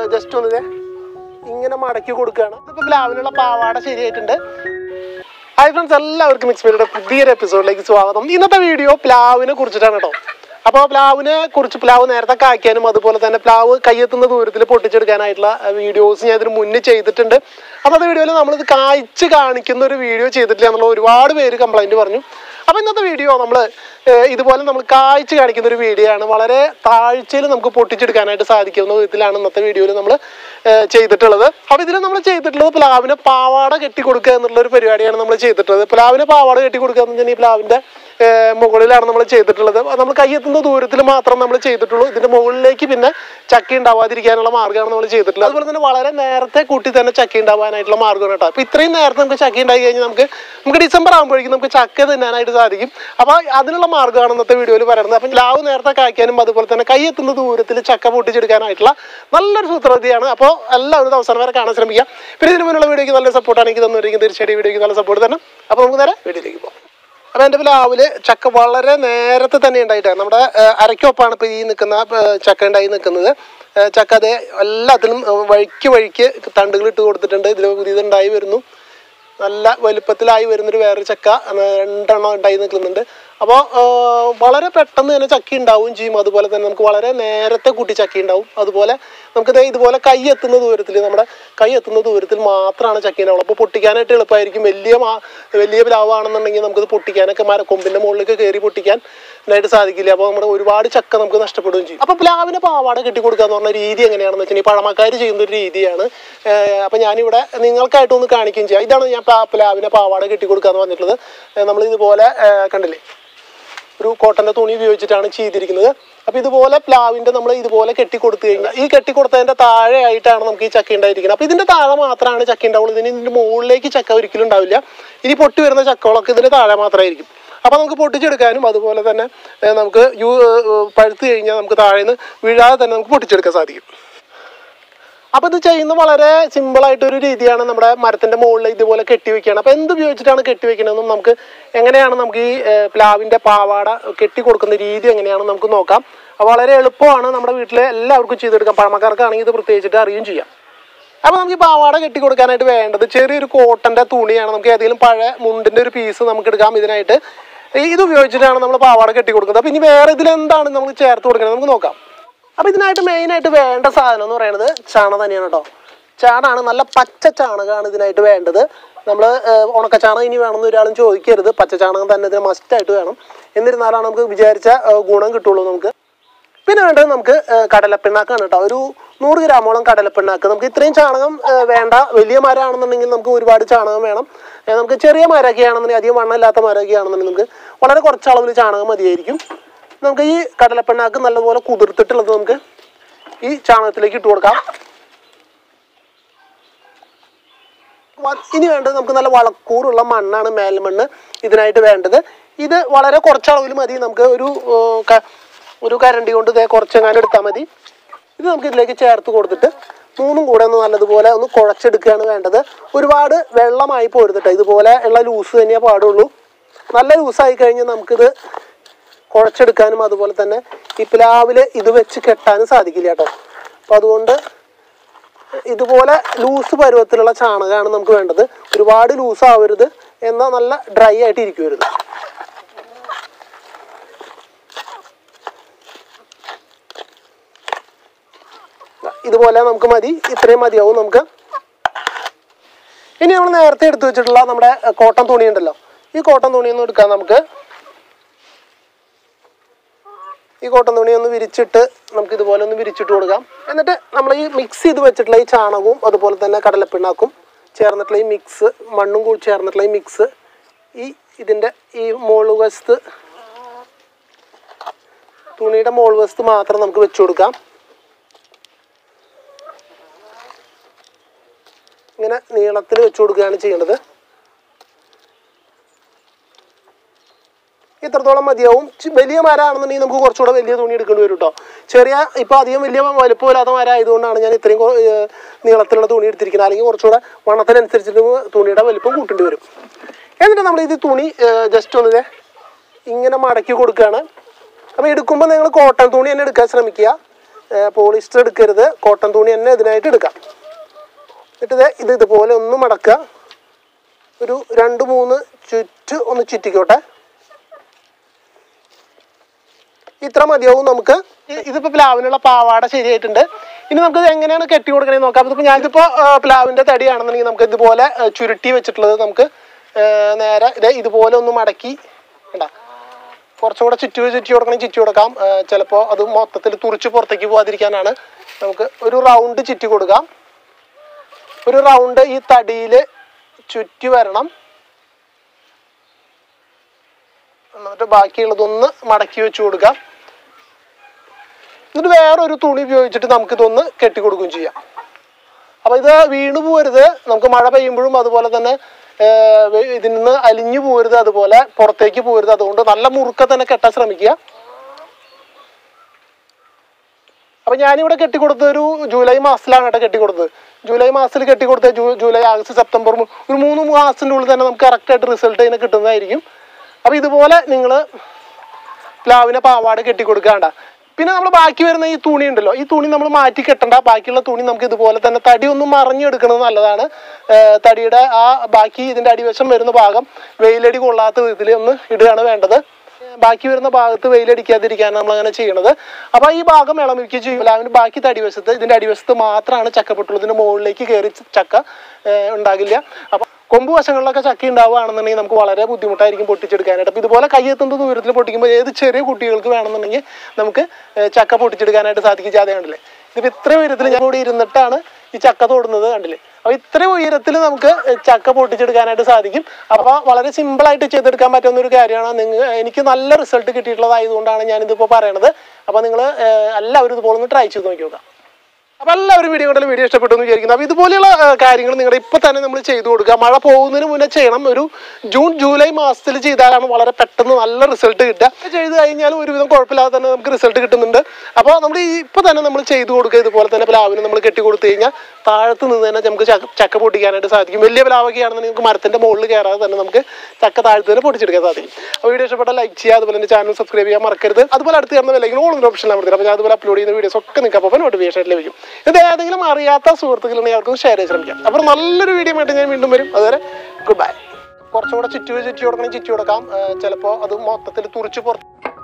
just ഒന്ന് ദേ ഇങ്ങനെ മടക്കി കൊടുക്കുകയാണ് ഇതിപ്പോൾ പ്ലാവിനുള്ള പാവാട ശരിയായിട്ടുണ്ട് ഹായ് ഫ്രണ്ട്സ് എല്ലാവർക്കും മിക്സ് മീഡിയുടെ പുതിയൊരു എപ്പിസോഡിലേക്ക് സ്വാഗതം ഇന്നത്തെ വീഡിയോ പ്ലാവിനെ കുറിച്ചിട്ടാണ് കേട്ടോ അപ്പോൾ പ്ലാവിനെ കുറിച്ച് പ്ലാവ് നേരത്തെ കായ്ക്കാനും അതുപോലെ തന്നെ പ്ലാവ് കയ്യെത്തുന്ന ദൂരത്തിൽ പൊട്ടിച്ചെടുക്കാനായിട്ടുള്ള വീഡിയോസ് ഞാൻ ഇതിന് മുന്നേ ചെയ്തിട്ടുണ്ട് അന്നത്തെ വീഡിയോയിൽ നമ്മളിത് കായ്ച്ച് കാണിക്കുന്ന ഒരു വീഡിയോ ചെയ്തിട്ടില്ല എന്നുള്ള ഒരുപാട് പേര് കംപ്ലൈൻറ്റ് പറഞ്ഞു അപ്പോൾ ഇന്നത്തെ വീഡിയോ നമ്മൾ ഇതുപോലെ നമ്മൾ കായ്ച്ച് കാണിക്കുന്ന ഒരു വീഡിയോ ആണ് വളരെ താഴ്ചയിൽ നമുക്ക് പൊട്ടിച്ചെടുക്കാനായിട്ട് സാധിക്കുന്ന വിധത്തിലാണ് ഇന്നത്തെ വീഡിയോയിൽ നമ്മൾ ചെയ്തിട്ടുള്ളത് അപ്പോൾ ഇതിൽ നമ്മൾ ചെയ്തിട്ടുള്ളത് പ്ലാവിനെ പാവാട കെട്ടി കൊടുക്കുക എന്നുള്ള ഒരു പരിപാടിയാണ് നമ്മൾ ചെയ്തിട്ടുള്ളത് പ്ലാവിനെ പാവാട കെട്ടി കൊടുക്കുക എന്ന് വെച്ചാൽ ഈ പ്ലാവിൻ്റെ ഏഹ് മുകളിലാണ് നമ്മൾ ചെയ്തിട്ടുള്ളത് അത് നമ്മൾ കയ്യെത്തുന്ന ദൂരത്തിൽ മാത്രം നമ്മൾ ചെയ്തിട്ടുള്ളൂ ഇതിന്റെ മുകളിലേക്ക് പിന്നെ ചക്ക ഉണ്ടാവാതിരിക്കാനുള്ള മാർഗ്ഗമാണ് നമ്മൾ ചെയ്തിട്ടുള്ളത് അതുപോലെ തന്നെ വളരെ നേരത്തെ കൂട്ടി തന്നെ ചക്ക ഉണ്ടാവാനായിട്ടുള്ള മാർഗ്ഗമാണ് കേട്ടോ അപ്പോൾ ഇത്രയും നേരത്തെ നമുക്ക് ചക്ക ഉണ്ടായി കഴിഞ്ഞാൽ നമുക്ക് നമുക്ക് ഡിസംബർ ആകുമ്പോഴേക്കും നമുക്ക് ചക്ക തിന്നാനായിട്ട് സാധിക്കും അപ്പോൾ അതിനുള്ള മാർഗ്ഗമാണ് ഇന്നത്തെ വീഡിയോയിൽ പറയുന്നത് അപ്പം ലാവ് നേരത്തെ കായ്ക്കാനും അതുപോലെ തന്നെ കയ്യെത്തുന്ന ദൂരത്തിൽ ചക്ക പൊട്ടിച്ചെടുക്കാനായിട്ടുള്ള നല്ലൊരു സൂത്രവതിയാണ് അപ്പോൾ എല്ലാവരും അവസാനം വരെ കാണാൻ ശ്രമിക്കുക പിന്നെ ഇതിന് മുന്നുള്ള വീഡിയോയ്ക്ക് നല്ല സപ്പോർട്ടാണ് എനിക്ക് തന്നിരിക്കുന്നത് തീർച്ചയായിട്ടും വീഡിയോയ്ക്ക് നല്ല സപ്പോർട്ട് തന്നെ അപ്പോൾ നമുക്ക് നേരെ വീഡിയോയിലേക്ക് പോകാം അപ്പോൾ എൻ്റെ പ്ലാവില് ചക്ക വളരെ നേരത്തെ തന്നെ ഉണ്ടായിട്ടാണ് നമ്മുടെ ഏഹ്, അരയ്ക്കൊപ്പാണ് ഇപ്പോൾ ഈ നിൽക്കുന്ന ഏഹ്, ചക്ക ഉണ്ടായി നിൽക്കുന്നത് ഏഹ്, ചക്ക അത് എല്ലാത്തിനും ഏഹ്, വഴിക്ക് വഴിക്ക് തണ്ടുകൾ ഇട്ട് കൊടുത്തിട്ടുണ്ട് ഇതിൽ പുതിയതുണ്ടായി വരുന്നു നല്ല വലുപ്പത്തിലായി വരുന്നൊരു വേറൊരു ചക്ക ഏഹ്, രണ്ടെണ്ണം ഉണ്ടായി നിൽക്കുന്നുണ്ട് അപ്പോൾ വളരെ പെട്ടെന്ന് തന്നെ ചക്ക ഉണ്ടാവുകയും ചെയ്യും അതുപോലെ തന്നെ നമുക്ക് വളരെ നേരത്തെ കൂട്ടി ചക്ക ഉണ്ടാവും അതുപോലെ നമുക്ക് ദേ ഇതുപോലെ കൈ എത്തുന്ന ദൂരത്തിൽ നമ്മുടെ കൈ എത്തുന്ന ദൂരത്തിൽ മാത്രമാണ് ചക്ക ഉണ്ടാവുള്ളൂ അപ്പോൾ പൊട്ടിക്കാനായിട്ട് എളുപ്പമായിരിക്കും വലിയ മാ- വലിയ പ്ലാവാണെന്നുണ്ടെങ്കിൽ നമുക്കത് പൊട്ടിക്കാനൊക്കെ മര കൊമ്പിൻ്റെ മുകളിലേക്ക് കയറി പൊട്ടിക്കാൻ ആയിട്ട് സാധിക്കില്ല അപ്പോൾ നമ്മുടെ ഒരുപാട് ചക്ക നമുക്ക് നഷ്ടപ്പെടുകയും ചെയ്യും അപ്പോൾ പ്ലാവിന് പാവാട കെട്ടി കൊടുക്കുക എന്ന് പറഞ്ഞ രീതി എങ്ങനെയാണെന്ന് വെച്ചാൽ ഈ പഴമക്കാർ ചെയ്യുന്ന ഒരു രീതിയാണ് അപ്പോൾ ഞാനിവിടെ നിങ്ങൾക്കായിട്ട് ഒന്ന് കാണിക്കുകയും ചെയ്യാം ഇതാണ് ഞാൻ പ്ലാ- പ്ലാവിനെ പാവാട കെട്ടി കൊടുക്കുക എന്ന് പറഞ്ഞിട്ടുള്ളത് നമ്മൾ ഇതുപോലെ ഏഹ്, കണ്ടില്ലേ ഒരു കോട്ടന്റെ തുണി ഉപയോഗിച്ചിട്ടാണ് ചെയ്തിരിക്കുന്നത് അപ്പോൾ ഇതുപോലെ പ്ലാവിന്റെ നമ്മൾ ഇതുപോലെ കെട്ടി കൊടുത്തു കഴിഞ്ഞാൽ ഈ കെട്ടി കൊടുത്തതിന്റെ താഴെ ആയിട്ടാണ് നമുക്ക് ഈ ചക്ക ഉണ്ടായിരിക്കുന്നത് അപ്പോൾ ഇതിന്റെ താഴെ മാത്രമാണ് ചക്ക ഉണ്ടാവുള്ളൂ ഇതിന് ഇതിന്റെ മുകളിലേക്ക് ചക്ക ഒരിക്കലും ഉണ്ടാവില്ല ഇനി പൊട്ടി വരുന്ന ചക്കകളൊക്കെ ഇതിന്റെ താഴെ മാത്രമായിരിക്കും അപ്പോൾ നമുക്ക് പൊട്ടിച്ചെടുക്കാനും അതുപോലെ തന്നെ ഏഹ്, നമുക്ക് യു ഏഹ്, പഴുത്ത് കഴിഞ്ഞാൽ നമുക്ക് താഴെ നിന്ന് വീഴാതെ തന്നെ നമുക്ക് പൊട്ടിച്ചെടുക്കാൻ സാധിക്കും അപ്പോൾ ഇത് ചെയ്യുന്ന വളരെ സിമ്പിൾ ആയിട്ടൊരു രീതിയാണ് നമ്മുടെ മരത്തിന്റെ മുകളിൽ ഇതുപോലെ കെട്ടി വെക്കുകയാണ് അപ്പോൾ എന്ത് ഉപയോഗിച്ചിട്ടാണ് കെട്ടി വെക്കണമെന്നും നമുക്ക് എങ്ങനെയാണ് നമുക്ക് ഈ ഏഹ്, പ്ലാവിന്റെ പാവാട കെട്ടി കൊടുക്കുന്ന രീതി എങ്ങനെയാണെന്ന് നമുക്ക് നോക്കാം അപ്പോൾ വളരെ എളുപ്പമാണ് നമ്മുടെ വീട്ടിലെ എല്ലാവർക്കും ചെയ്തെടുക്കാം പഴമക്കാർക്കാണെങ്കിൽ ഇത് പ്രത്യേകിച്ചിട്ട് അറിയുകയും ചെയ്യാം അപ്പോൾ നമുക്ക് ഈ പാവാട കെട്ടി കൊടുക്കാനായിട്ട് വേണ്ടത് ചെറിയൊരു കോട്ടന്റെ തുണിയാണ് നമുക്ക് ഏതെങ്കിലും പഴയ മുണ്ടിന്റെ ഒരു പീസ് നമുക്ക് എടുക്കാം ഇതിനായിട്ട് ഈ- ഇത് ഉപയോഗിച്ചിട്ടാണ് നമ്മൾ പാവാട കെട്ടി കൊടുക്കുന്നത് അപ്പോൾ ഇനി വേറെ ഇതിലെന്താണ് നമുക്ക് ചേർത്ത് കൊടുക്കുന്നത് നമുക്ക് നോക്കാം അപ്പോൾ ഇതിനായിട്ട് മെയിനായിട്ട് വേണ്ട സാധനം എന്ന് പറയുന്നത് ചാണകം തന്നെയാണ് കേട്ടോ ചാണാണ് നല്ല പച്ച ചാണകമാണ് ഇതിനായിട്ട് വേണ്ടത് നമ്മൾ ഉണക്ക ചാണകം ഇനി വേണമെന്ന് ഒരാളും ചോദിക്കരുത് പച്ച ചാണകം തന്നെ ഇതിന് മസ്റ്റായിട്ട് വേണം എന്നിരുന്നാലാണ് നമുക്ക് വിചാരിച്ച ഏഹ്, ഗുണം കിട്ടുള്ളൂ നമുക്ക് പിന്നെ വേണ്ടത് നമുക്ക് ഏഹ്, കടലപ്പിണ്ണാക്കാണ് കേട്ടോ ഒരു നൂറ് ഗ്രാമോളം കടലപ്പിണ്ണാക്ക് നമുക്ക് ഇത്രയും ചാണകം ഏഹ്, വേണ്ട വലിയ മരമാണെന്നുണ്ടെങ്കിൽ നമുക്ക് ഒരുപാട് ചാണകം വേണം ഏഹ്, നമുക്ക് ചെറിയ മരമൊക്കെ ആണെന്നുണ്ടെങ്കിൽ അധികം വണ്ണമില്ലാത്ത മരമൊക്കെ ആണെന്നുണ്ടെങ്കിൽ നമുക്ക് വളരെ കുറച്ച് അളവിൽ ചാണകം മതിയായിരിക്കും നമുക്ക് ഈ കടലപ്പിണ്ണാക്ക് നല്ലപോലെ കുതിർത്തിട്ടുള്ളത് നമുക്ക് ഈ ചാണകത്തിലേക്ക് ഇട്ട് കൊടുക്കാം വ- ഇനി വേണ്ടത് നമുക്ക് നല്ല വളക്കൂറുള്ള മണ്ണാണ് മേൽമണ്ണ് ഇതിനായിട്ട് വേണ്ടത് ഇത് വളരെ കുറച്ച് അളവിൽ മതി നമുക്ക് ഒരു ഏർ, ക- ഒരു കരണ്ടി കൊണ്ട് ഇതേ കുറച്ചെങ്ങാനും എടുത്താൽ മതി ഇത് നമുക്ക് ഇതിലേക്ക് ചേർത്ത് കൊടുത്തിട്ട് മൂന്നും കൂടെ ഒന്ന് നല്ലതുപോലെ ഒന്ന് കുഴച്ചെടുക്കുകയാണ് വേണ്ടത് ഒരുപാട് വെള്ളമായി പോരുന്നിട്ട് ഇതുപോലെ ഉള്ള ലൂസ് തന്നെയേ പാടുള്ളൂ നല്ല ലൂസായി കഴിഞ്ഞാൽ നമുക്കിത് കുഴച്ചെടുക്കാനും അതുപോലെ തന്നെ ഈ പ്ലാവിൽ ഇത് വെച്ച് കെട്ടാനും സാധിക്കില്ല കേട്ടോ അപ്പോൾ അതുകൊണ്ട് ഇതുപോലെ ലൂസ് പരുവത്തിലുള്ള ചാണകമാണ് നമുക്ക് വേണ്ടത് ഒരുപാട് ലൂസ് ആവരുത് എന്നാൽ നല്ല ഡ്രൈ ആയിട്ട് ഇരിക്കുവരുത് ഇതുപോലെ നമുക്ക് മതി ഇത്രയും മതിയാവും നമുക്ക് ഇനി നമ്മൾ നേരത്തെ എടുത്തു വെച്ചിട്ടുള്ള നമ്മുടെ അഹ്, കോട്ടൺ തുണി ഉണ്ടല്ലോ ഈ കോട്ടൺ തുണി ഒന്ന് എടുക്കാം നമുക്ക് ഈ കോട്ടൺ തുണി ഒന്ന് വിരിച്ചിട്ട് നമുക്ക് ഇതുപോലെ ഒന്ന് വിരിച്ചിട്ട് കൊടുക്കാം എന്നിട്ട് നമ്മൾ ഈ മിക്സ് ചെയ്ത് വെച്ചിട്ടുള്ള ഈ ചാണകവും അതുപോലെ തന്നെ കടലപ്പിണ്ണാക്കും ചേർന്നിട്ടുള്ള ഈ മിക്സ് മണ്ണും കൂടി ചേർന്നിട്ടുള്ള ഈ മിക്സ് ഈ ഇതിൻ്റെ ഈ മോൾ വശത്ത് തുണിയുടെ മോൾ വശത്ത് മാത്രം നമുക്ക് വെച്ചു കൊടുക്കാം ഇങ്ങനെ നീളത്തിൽ വെച്ചു കൊടുക്കുകയാണ് ചെയ്യേണ്ടത് ഇത്രത്തോളം മതിയാവും ചി- വലിയ മരമാണെന്നുണ്ടെങ്കിൽ നമുക്ക് കുറച്ചുകൂടെ വലിയ തുണി എടുക്കേണ്ടി വരും കേട്ടോ ചെറിയ ഇപ്പോൾ അധികം വലിയ വലുപ്പമില്ലാത്ത മരം ആയതുകൊണ്ടാണ് ഞാൻ ഇത്രയും കൊ- ഏർ നീളത്തിലുള്ള തുണി എടുത്തിരിക്കുന്നത് അല്ലെങ്കിൽ കുറച്ചുകൂടെ വണ്ണത്തിനനുസരിച്ചിട്ട് തുണിയുടെ വലിപ്പം കൂട്ടേണ്ടി വരും എന്നിട്ട് നമ്മൾ ഇത് തുണി ജസ്റ്റ് ഒന്ന് ദേ ഇങ്ങനെ മടക്കി കൊടുക്കുകയാണ് അപ്പോൾ എടുക്കുമ്പോൾ നിങ്ങൾ കോട്ടൺ തുണി തന്നെ എടുക്കാൻ ശ്രമിക്കുക പോളിസ്റ്റർ എടുക്കരുത് കോട്ടൺ തുണി തന്നെ ഇതിനായിട്ട് എടുക്കാം എന്നിട്ട് ദേ ഇത് ഇതുപോലെ ഒന്ന് മടക്കുക ഒരു രണ്ട് മൂന്ന് ചുറ്റ് ഒന്ന് ചുറ്റിക്കോട്ടെ ഇത്ര മതിയാവും നമുക്ക് ഇ- ഇതിപ്പോ പ്ലാവിനുള്ള പാവാട ശരിയായിട്ടുണ്ട് ഇനി നമുക്ക് ഇത് എങ്ങനെയാണ് കെട്ടി കൊടുക്കണേ നോക്കാം ഇതിപ്പോ ഞാനിതിപ്പോ ആ, പ്ലാവിന്റെ തടിയാണെന്നുണ്ടെങ്കിൽ നമുക്ക് ഇതുപോലെ ആ, ചുരുട്ടി വെച്ചിട്ടുള്ളത് നമുക്ക് ആ, നേരെ ഇത് ഇതുപോലെ ഒന്ന് മടക്കി കണ്ടാ കുറച്ചുകൂടെ ചുറ്റി ചുറ്റി കൊടുക്കണമെങ്കിൽ ചുറ്റി കൊടുക്കാം ചിലപ്പോൾ അത് മൊത്തത്തിൽ തുറിച്ച് പുറത്തേക്ക് പോകാതിരിക്കാനാണ് നമുക്ക് ഒരു റൗണ്ട് ചുറ്റി കൊടുക്കാം ഒരു റൗണ്ട് ഈ തടിയിൽ ചുറ്റി വരണം എന്നിട്ട് ബാക്കിയുള്ളതൊന്ന് മടക്കി വെച്ച് കൊടുക്കാം എന്നിട്ട് വേറൊരു തുണി ഉപയോഗിച്ചിട്ട് നമുക്കിതൊന്ന് കെട്ടി കൊടുക്കുകയും ചെയ്യാം അപ്പൊ ഇത് വീണു പോരുത് നമുക്ക് മഴ പെയ്യുമ്പോഴും അതുപോലെ തന്നെ ഏർ, വെ- ഇതിൽ നിന്ന് അലിഞ്ഞു പോരുത് അതുപോലെ പുറത്തേക്ക് പോരുത് അതുകൊണ്ട് നല്ല മുറുക്ക തന്നെ കെട്ടാൻ ശ്രമിക്കുക അപ്പൊ ഞാനിവിടെ കെട്ടിക്കൊടുത്തത് ഒരു ജൂലൈ മാസത്തിലാണ് കേട്ടോ കെട്ടിക്കൊടുത്തത് ജൂലൈ മാസത്തിൽ കെട്ടിക്കൊടുത്ത ജൂ ജൂലൈ ആഗസ്റ്റ് സെപ്റ്റംബർ മു- ഒരു മൂന്ന് മാസത്തിൻ്റെ ഉള്ളിൽ തന്നെ നമുക്ക് കറക്റ്റായിട്ട് റിസൾട്ട് അതിന് കിട്ടുന്നതായിരിക്കും അപ്പൊ ഇതുപോലെ നിങ്ങൾ പ്ലാവിനെ പാവാട കെട്ടിക്കൊടുക്കാണ്ട പിന്നെ നമ്മൾ ബാക്കി വരുന്ന ഈ തുണി ഉണ്ടല്ലോ ഈ തുണി നമ്മൾ മാറ്റി കെട്ടണ്ട ബാക്കിയുള്ള തുണി നമുക്ക് ഇതുപോലെ തന്നെ തടി ഒന്ന് മറിഞ്ഞെടുക്കുന്നത് നല്ലതാണ് ഏർ തടിയുടെ ആ ബാക്കി ഇതിന്റെ അടിവശം വരുന്ന ഭാഗം വെയിലടി കൊള്ളാത്ത വിധത്തിൽ ഒന്ന് ഇടുകയാണ് വേണ്ടത് ബാക്കി വരുന്ന ഭാഗത്ത് വെയിലടിക്കാതിരിക്കാനാണ് നമ്മൾ അങ്ങനെ ചെയ്യണത് അപ്പൊ ഈ ഭാഗം ഇളമിരിക്കുക ചെയ്യും പ്ലാവിന്റെ ബാക്കി തടിവശത്ത് ഇതിന്റെ അടിവശത്ത് മാത്രമാണ് ചക്കപ്പെട്ടുള്ളൂ ഇതിന്റെ മുകളിലേക്ക് കയറി ചക്ക ഏർ ഉണ്ടാകില്ല അപ്പൊ കൊമ്പ് വശങ്ങളിലൊക്കെ ചക്ക ഉണ്ടാവുകയാണെന്നുണ്ടെങ്കിൽ നമുക്ക് വളരെ ബുദ്ധിമുട്ടായിരിക്കും പൊട്ടിച്ചെടുക്കാനായിട്ട് അപ്പോൾ ഇതുപോലെ കയ്യെത്തുന്ന ദൂരത്തിൽ പൊട്ടിക്കുമ്പോൾ ഏത് ചെറിയ കുട്ടികൾക്ക് വേണമെന്നുണ്ടെങ്കിൽ നമുക്ക് ഏർ ചക്ക പൊട്ടിച്ചെടുക്കാനായിട്ട് സാധിക്കും ജാത കണ്ടില്ലേ ഇതിപ്പോൾ ഇത്ര ഉയരത്തിൽ ഞാൻ കൂടി ഇരുന്നിട്ടാണ് ഈ ചക്ക തൊടുന്നത് കണ്ടില്ലേ അപ്പോൾ ഇത്ര ഉയരത്തിൽ നമുക്ക് ചക്ക പൊട്ടിച്ചെടുക്കാനായിട്ട് സാധിക്കും അപ്പോൾ വളരെ സിമ്പിളായിട്ട് ചെയ്തെടുക്കാൻ പറ്റുന്ന ഒരു കാര്യമാണ് നിങ്ങൾ എനിക്ക് നല്ല റിസൾട്ട് കിട്ടിയിട്ടുള്ളതായതുകൊണ്ടാണ് ഞാനിതിപ്പോൾ പറയണത് അപ്പോൾ നിങ്ങൾ എല്ലാവരും ഇതുപോലെ ഒന്ന് ട്രൈ ചെയ്ത് നോക്കി നോക്കാം അപ്പൊ എല്ലാവരും വീഡിയോ കണ്ടാലും വീഡിയോ ഇഷ്ടപ്പെട്ടു എന്ന് വിചാരിക്കുന്നു അപ്പൊ ഇതുപോലെയുള്ള ആ, കാര്യങ്ങൾ നിങ്ങളുടെ ഇപ്പൊ തന്നെ നമ്മൾ ചെയ്തു കൊടുക്കുക മഴ പോകുന്നതിന് മുന്നേ ചെയ്യണം ഒരു ജൂൺ ജൂലൈ മാസത്തിൽ ചെയ്താലാണ് വളരെ പെട്ടെന്ന് നല്ല റിസൾട്ട് കിട്ടുക ചെയ്ത് കഴിഞ്ഞാലും ഒരുവിധം കുഴപ്പമില്ലാതെ തന്നെ നമുക്ക് റിസൾട്ട് കിട്ടുന്നുണ്ട് അപ്പോൾ നമ്മൾ ഈ ഇപ്പൊ തന്നെ നമ്മൾ ചെയ്തു കൊടുക്കുക ഇതുപോലെ തന്നെ പ്ലാവിന് നമ്മൾ കെട്ടി കൊടുത്തു കഴിഞ്ഞാൽ താഴത്ത് നിന്ന് തന്നെ നമുക്ക് ചക്ക ചക്ക പൊട്ടിക്കാനായിട്ട് സാധിക്കും വലിയ പ്ലാവൊക്കെ ആണെന്നുണ്ടെങ്കിൽ നമുക്ക് മരത്തിന്റെ മുകളിൽ കയറാതെ തന്നെ നമുക്ക് ചക്ക താഴത്ത് തന്നെ പൊട്ടിച്ചെടുക്കാൻ സാധിക്കും അപ്പോൾ വീഡിയോ ഇഷ്ടപ്പെട്ട ലൈക്ക് ചെയ്യുക അതുപോലെ തന്നെ ചാനൽ സബ്സ്ക്രൈബ് ചെയ്യാൻ മറക്കരുത് അതുപോലെ അടുത്ത് ചേർന്ന വിലയിൽ ഓൾ ഓപ്ഷൻ അമർത്തി അപ്പോൾ ഞാൻ അതുപോലെ അപ്ലോഡ് ചെയ്യുന്ന വീഡിയോസ് ഒക്കെ നിങ്ങൾക്ക് അപ്പോൾ നോട്ടിഫിക്കേഷൻ ആയിട്ട് ലഭിക്കും ഇത് ഏതെങ്കിലും അറിയാത്ത സുഹൃത്തുക്കളുണ്ടെങ്കിൽ അവർക്ക് ഷെയർ ചെയ്ത് ശ്രമിക്കാം അപ്പോൾ നല്ലൊരു വീഡിയോ ആയിട്ട് ഞാൻ വീണ്ടും വരും അതുവരെ ഗുഡ് ബൈ കുറച്ചുകൂടെ ചുറ്റി ചുറ്റി കൊടുക്കണം ചുറ്റി കൊടുക്കാം ചിലപ്പോൾ അത് മൊത്തത്തിൽ തുറിച്ച് പുറത്ത്